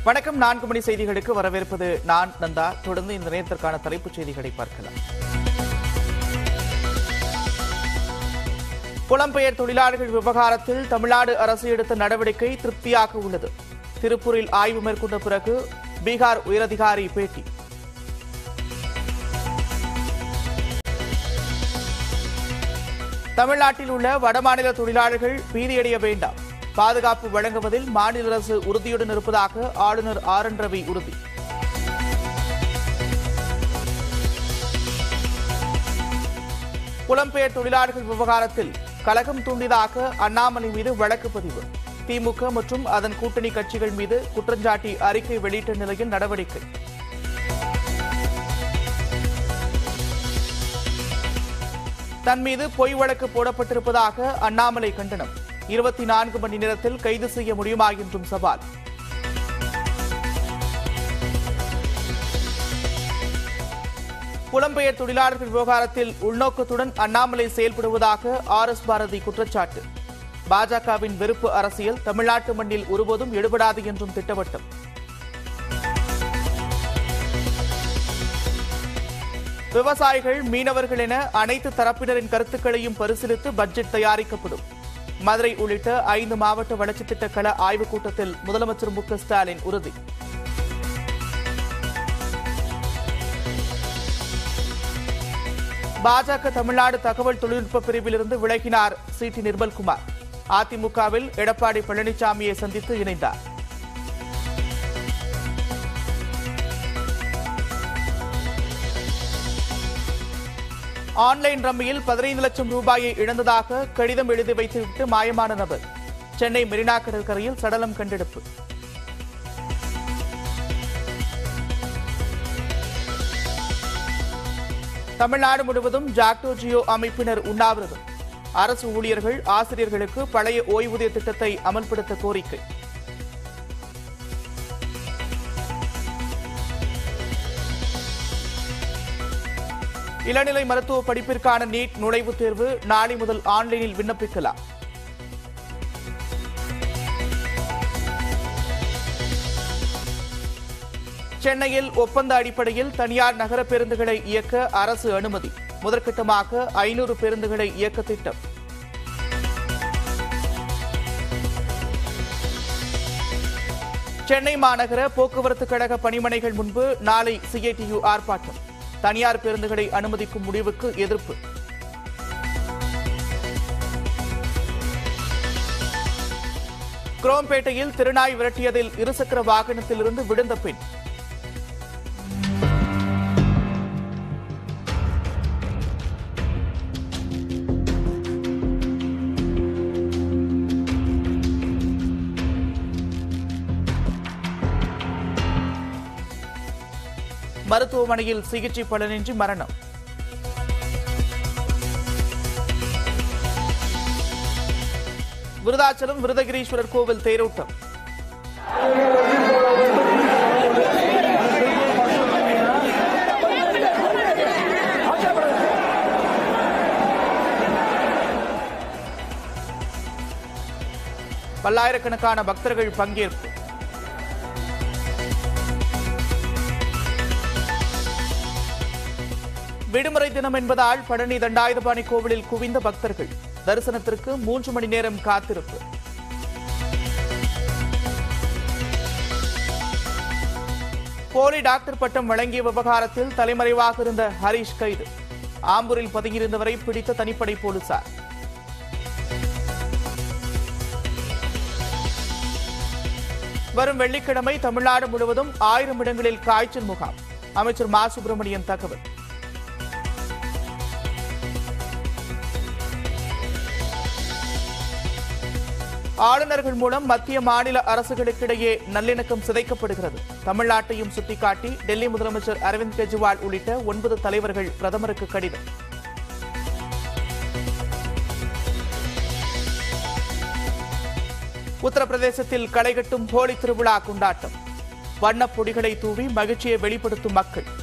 வணக்கம் நான்கு மணி செய்திகளுக்கு வரவேற்பது நான் நந்தா தொடர்ந்து இந்த நேரத்திற்கான தலைப்புச் செய்திகளை பார்க்கலாம் புலம்பெயர் தொழிலாளர்கள் விவகாரத்தில் தமிழ்நாடு அரசு எடுத்த நடவடிக்கை திருப்தியாக உள்ளது திருப்பூரில் ஆய்வு மேற்கொண்ட பிறகு பீகார் உயரதிகாரி பேட்டி தமிழ்நாட்டில் உள்ள வடமாநில தொழிலாளர்கள் பீதியடைய வேண்டாம் பாதுகாப்பு வழங்குவதில் மாநில அரசு உறுதியுடன் இருப்பதாக ஆளுநர் ஆர் என் ரவி உறுதி புலம்பெயர் தொழிலாளர்கள் விவகாரத்தில் கலகம் தூண்டியதாக அண்ணாமலை மீது வழக்கு பதிவு திமுக மற்றும் அதன் கூட்டணி கட்சிகள் மீது குற்றஞ்சாட்டி அறிக்கை வெளியிட்ட நிலையில் நடவடிக்கை தன் மீது பொய் வழக்கு போடப்பட்டிருப்பதாக அண்ணாமலை கண்டனம் இருபத்தி நான்கு மணி நேரத்தில் கைது செய்ய முடியுமா என்றும் சவால் புலம்பெயர் தொழிலாளர்கள் விவகாரத்தில் உள்நோக்கத்துடன் அண்ணாமலை செயல்படுவதாக ஆர் எஸ் பாரதி குற்றச்சாட்டு பாஜகவின் வெறுப்பு அரசியல் தமிழ்நாட்டு மண்ணில் ஒருபோதும் எடுபடாது என்றும் திட்டவட்டம் விவசாயிகள் மீனவர்கள் என அனைத்து தரப்பினரின் கருத்துக்களையும் பரிசீலித்து பட்ஜெட் தயாரிக்கப்படும் மதுரை உள்ளிட்ட ஐந்து மாவட்ட வளர்ச்சித் திட்ட கள ஆய்வுக் கூட்டத்தில் முதலமைச்சர் மு க ஸ்டாலின் உறுதி பாஜக தமிழ்நாடு தகவல் தொழில்நுட்ப பிரிவிலிருந்து விலகினார் சி டி நிர்மல்குமார் அதிமுகவில் எடப்பாடி பழனிசாமியை சந்தித்து இணைந்தார் ஆன்லைன் ரம்மியில் பதினைந்து லட்சம் ரூபாயை இழந்ததாக கடிதம் எழுதி வைத்துவிட்டு மாயமான நபர் சென்னை மெரினா கடற்கரையில் சடலம் கண்டெடுப்பு தமிழ்நாடு முழுவதும் ஜாக்டோ ஜியோ அமைப்பினர் உண்ணாவிரதம் அரசு ஊழியர்கள் ஆசிரியர்களுக்கு பழைய ஓய்வூதிய திட்டத்தை அமல்படுத்த கோரிக்கை இளநிலை மருத்துவ படிப்பிற்கான நீட் நுழைவுத் தேர்வு நாளை முதல் ஆன்லைனில் விண்ணப்பிக்கலாம் சென்னையில் ஒப்பந்த அடிப்படையில் தனியார் நகர பேருந்துகளை இயக்க அரசு அனுமதி முதற்கட்டமாக ஐநூறு பேருந்துகளை இயக்க திட்டம் சென்னை மாநகர போக்குவரத்து கழக பணிமனைகள் முன்பு நாளை சிஐடியு ஆர்ப்பாட்டம் தனியார் பேருந்துகளை அனுமதிக்கும் முடிவுக்கு எதிர்ப்பு குரோம்பேட்டையில் திருநாய் விரட்டியதில் இருசக்கர வாகனத்திலிருந்து விழுந்த பெண் மருத்துவமனையில் சிகிச்சை பலனின்றி மரணம் விருதாச்சலம் விருதகிரீஸ்வரர் கோவில் தேரோட்டம் பல்லாயிரக்கணக்கான பக்தர்கள் பங்கேற்பு விடுமுறை தினம் என்பதால் பழனி தண்டாயுதபாணி கோவிலில் குவிந்த பக்தர்கள் தரிசனத்திற்கு மூன்று மணி நேரம் காத்திருப்பு போலி டாக்டர் பட்டம் வழங்கிய விவகாரத்தில் தலைமறைவாக இருந்த ஹரீஷ் கைது ஆம்பூரில் பதுங்கியிருந்தவரை பிடித்த தனிப்படை போலீசார் வரும் வெள்ளிக்கிழமை தமிழ்நாடு முழுவதும் ஆயிரம் இடங்களில் காய்ச்சல் முகாம் அமைச்சர் மா சுப்பிரமணியன் தகவல் ஆளுநர்கள் மூலம் மத்திய மாநில அரசுகளுக்கிடையே நல்லிணக்கம் சிதைக்கப்படுகிறது தமிழ்நாட்டையும் சுட்டிக்காட்டி டெல்லி முதலமைச்சர் அரவிந்த் கெஜ்ரிவால் உள்ளிட்ட ஒன்பது தலைவர்கள் பிரதமருக்கு கடிதம் உத்தரப்பிரதேசத்தில் களைகட்டும் ஹோலி திருவிழா கொண்டாட்டம் வண்ணப் பொடிகளை தூவி மகிழ்ச்சியை வெளிப்படுத்தும் மக்கள்